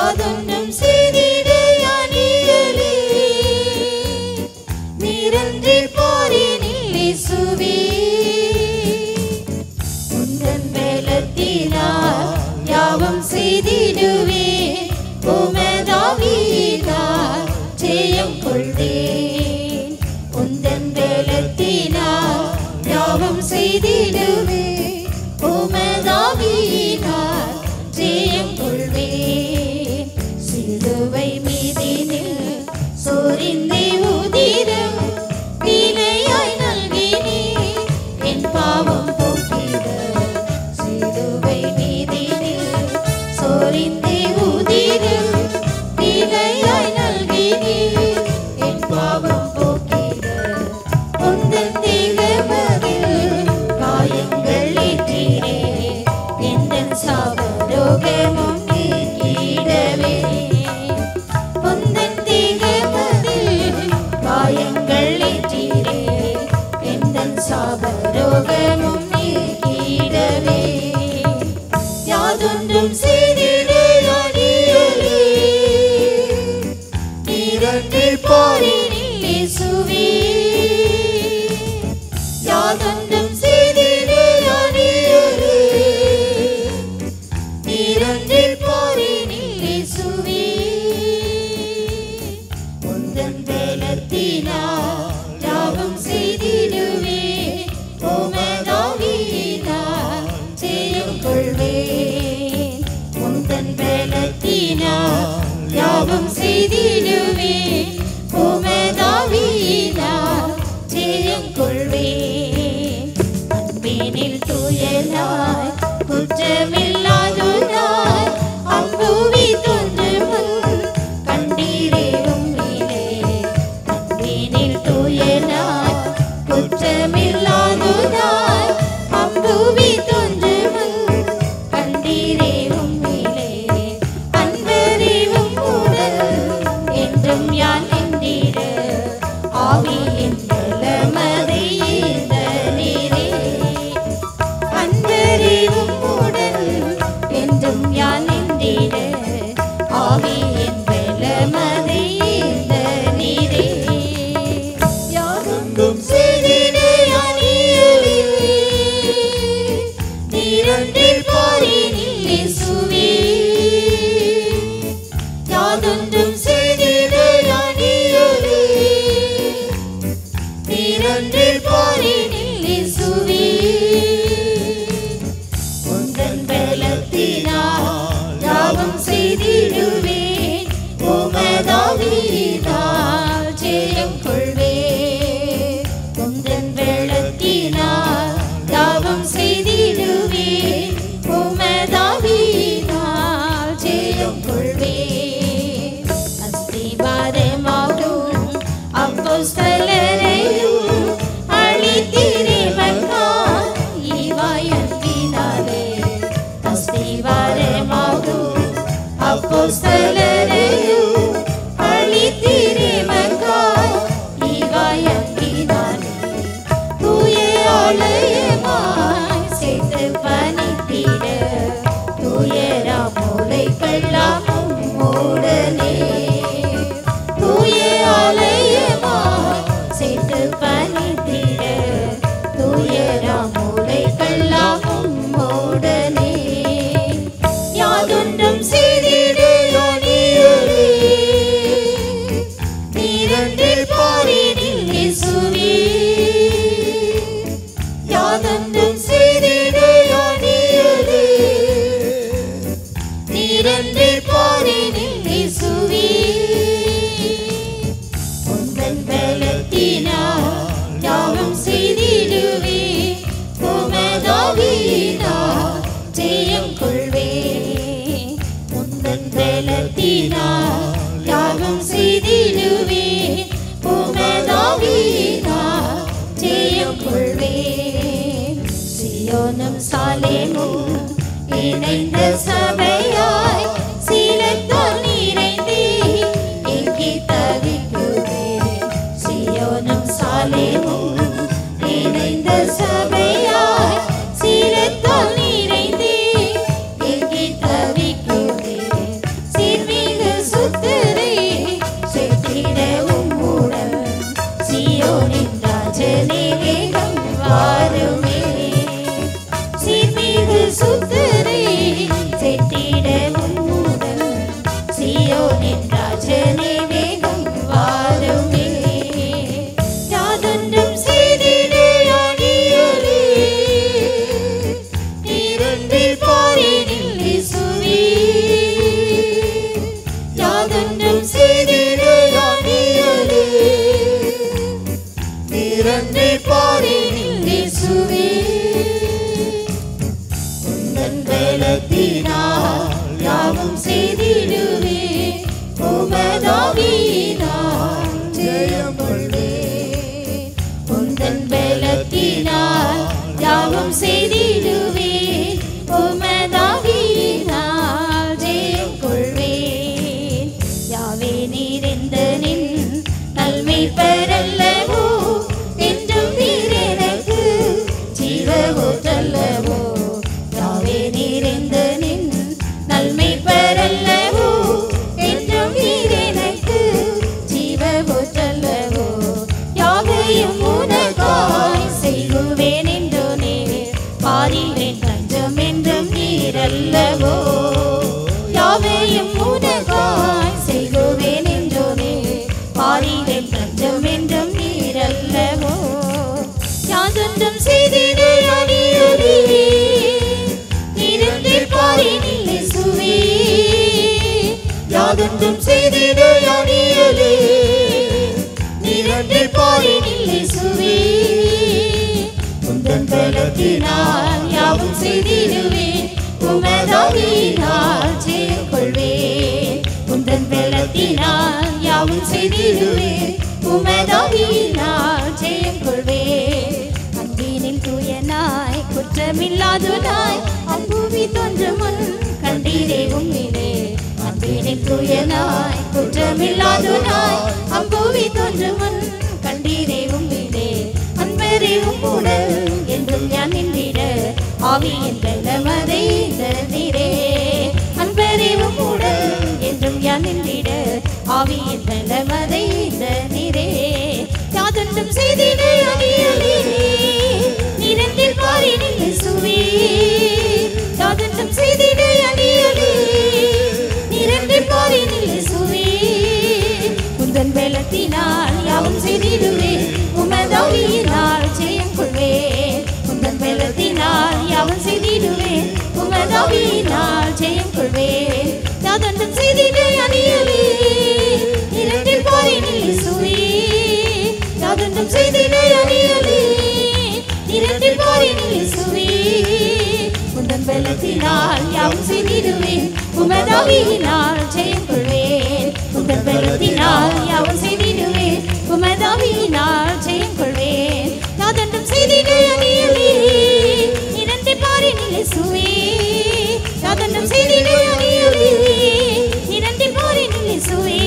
யாதொன்றும் செய்திட யானியலே நீரன்றி பாரினில் இயேசுவே உந்தன் பலத்தினால் யாவும் செய்திடுவே உமதாவீதால் ஜெயம் கொள்வேன் உந்தன் பலத்தினால் யாவும் செய்திடுவே உமதாவீதால் ஜெயம் கொள்வேன் சிலுவை மீதினில் சோரிந்தே உதிரம் விலையாய் நல்கினே என் பாவம் போக்கிட சிலுவை மீதினில் சோரிந்தே உதிரம் விலையாய் நல்கினே என் பாவம் போக்கிட உந்தன் தேகமதில் காயங்கள் ஏற்றீரே எந்தன் சாவரோகமும் நீக்கிடவே உந்தன் தேகமதில் காயங்கள் ஏற்றீரே எந்தன் சாவரோகமும் நீக்கிடவே யாதொன்றும் செய்திட அடியலே நீரன்றி பாரினில் இயேசுவே யாதொன்றும் செய்திட அடியலே நீரன்றி பாரினில் இயேசுவே உந்தன் பலத்தினால் யாவும் செய்திடுவே உமதாவியினால் ஜெயம் கொள்வேன் உந்தன் பலத்தினால் யாவும் செய்திடுவே உமதாவியினால் ஜெயம் கொள்வேன் அன்பினில் தூயலாய் குற்றமில்லாதோனாய் அம்புவி தோன்றுமுன் கண்டீரே உம்மிலே அன்பினில் தூயலாய் குற்றமில்லாதோனாய் அம்புவி தோன்றுமுன் கண்டீரே உம்மிலே அன்பறிவும் உடல் என்றும் யான் எந்திர ஆவியின் பலமதை ஈந்த நீரே அன்பறிவும் உடல் என்றும் யான் எந்திர ஆவியின் பலமதை ஈந்த நீரே யாருக்கும் செய்திட அணியவே நீரன்றி பாரினில் இயேசுவே யாதொன்றும் செய்திட அணியவே நீரன்றி பாரினில் இயேசுவே உந்தன் பலத்தினால் யாவும் செய்திடுவேன் உமதாவீதால் ஜெயம் கொள்வேன் உந்தன் பலத்தினால் யாவும் செய்திடுவேன் உமதாவீதால் ஜெயம் கொள்வேன் அஸ்திவாரமாகும் அப்போஸ்தலரையும் அழித்தீரே மன்னா இவாயன்பினாலே அஸ்திவாரமாகும் அப்போஸ்தலரையும் அழித்தீரே மன்னா இவாயன்பினாலே தூய ஆலயமாய் சேர்த்து பணித்திட தூயராமூலைக்கெல்லாம் உம்முடனே தூய ஆலயமாய் சேர்த்து பணித்திட தூயராமூலைக்கெல்லாம் உம்முடனே யாதொன்றும் செய்திட அணியரே நீரன்றி பாரினில் இயேசுவே யாதொன்றும் செய்திட அணியரே நீரன்றி பாரினில் இயேசுவே உந்தன் பலத்தினால் யாவும் செய்திடுவே உமதாவீனால் ஜெயம் கொள்வே உந்தன் பலத்தினால் யாவும் செய்திடுவே உமதாவீனால் ஜெயம் கொள்வே சியோனும் சாலேமும் இணைந்த சபையாய் சீலத்தால் நிறைந்தே எங்கே தவிக்குதே சியோனும் சாலேமும் இணைந்த சபையாய் சீலத்தால் நிறைந்தே எங்கே தவிக்குதே சிறுமி சியோனின் ராஜனே வேகம் வாருமே யாதொன்றும் செய்திடே அடியரே இரண்டில் பாரினில் இசுவே யாதொன்றும் செய்திடே அடியரே இரண்டில் பாரினில் இசுவே உந்தன் பலத்தினால் யாவும் செய்திடுவே உமதாவினால் ஜெயம் கொள்வே உந்தன் பலத்தினால் யாவும் செய்திடுவே உமதாவினால் ஜெயம் கொள்வேன் யாவே நீரெந்த நின் நல்மை பெறல்லவோ என்றும் நீர் எனக்கு ஜீவ ஊற்றல்லவோ யாவே நீரெந்த நின் நல்மை பெறல்லவோ என்றும் நீர் எனக்கு ஜீவ ஊற்றல்லவோ யாவையும் உனக்காய் செய்குவேன் என்றோ நீர் பாரிலேன் தஞ்சம் என்றும் நீரல்லவோ யாவையும் உனக்காய் செய்குவேன் என்றோ நீர் பாரிலேன் தஞ்சம் என்றும் நீரல்லவோ யாதொன்றும் செய்திட அடியொரே நீரென்றில் பாரினில் இயேசுவே யாதொன்றும் செய்திட அடியொரே நீரென்றில் பாரினில் இயேசுவே உந்தன் பலத்தினால் யாவும் செய்திடுவேன் உமதாவினால் ஜெயம் கொள்வேன் உந்தன் பலத்தினால் யாவும் செய்திடுவேன் உமதாவினால் ஜெயம் கொள்வேன் அன்பினில் தூயனாய் குற்றமில்லாதனாய் அம்புவி தோன்று முன் கண்டீரே உம்மிலே அன்பினில் தூயனாய் குற்றமில்லாதனாய் அம்புவி தோன்று முன் கண்டீரே உம்மிலே அன்பரே உம்முடல் என்றும் ഞാൻ നിന്നിട ஆவியின் வெள்ளமதை தந்தீரே அன்பரே உம்முடல் என்றும் ഞാൻ നിന്നിട ஆவியின் வெள்ளமதை தந்தீரே யாதொன்றும் செய்திட அடியலே நிரந்தில் பாரினில் இயேசுவே யாதொன்றும் செய்திட அடியலே நிரந்தில் பாரினில் இயேசுவே உந்தன் பலத்தினால் யாவும் செய்திடுவேன் உமதாவியினால் ஜெயம் கொள்வேன் உந்தன் பலத்தினால் யாவும் செய்திடுவேன் உமதாவியினால் ஜெயம் கொள்வேன் யாதொன்றும் செய்திட அணியலே இரண்டில் பாரினில் இயேசுவே யாதொன்றும் செய்திட அணியலே இரண்டில் பாரினில் இயேசுவே உந்தன் பலத்தினால் யாவும் செய்திடுவேன் உமதாவியினால் ஜெயம் கொள்வேன் உந்தன் பலத்தினால் யாவும் செய்திடுவேன் உமதாவியினால் ஜெயம் கொள்வேன் யாதொன்றும் செய்திட அணியலே இரண்டு பாரினில் இயேசுவே யாதொன்றும் செய்திட அணியலே இரண்டு பாரினில் இயேசுவே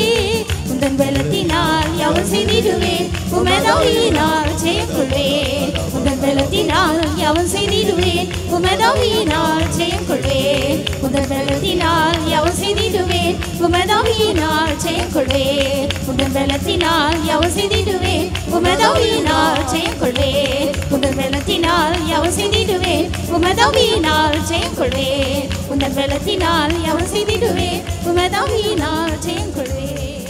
உந்தன் பலத்தினால் யாவும் செய்திடுவேன் உமதாவியினால் ஜெயம் கொள்வேன் உந்தன் பலத்தினால் யாவும் செய்திடுவேன் உமதாவியினால் ஜெயம் கொள்வேன் உந்தன் பலத்தினால் யாவும் செய்திடுவேன் உமதாவியினால் ஜெயம் கொள்வேன் உந்தன் பலத்தினால் யாவும் செய்திடுவேன் உமதாவியினால் ஜெயம் கொள்வேன் உந்தன் பலத்தினால் யாவும் செய்திடுவேன் உமதாவியினால் ஜெயம் கொள்வேன் உந்தன் பலத்தினால் யாவும் செய்திடுவேன் உமதாவியினால் ஜெயம் கொள்வேன்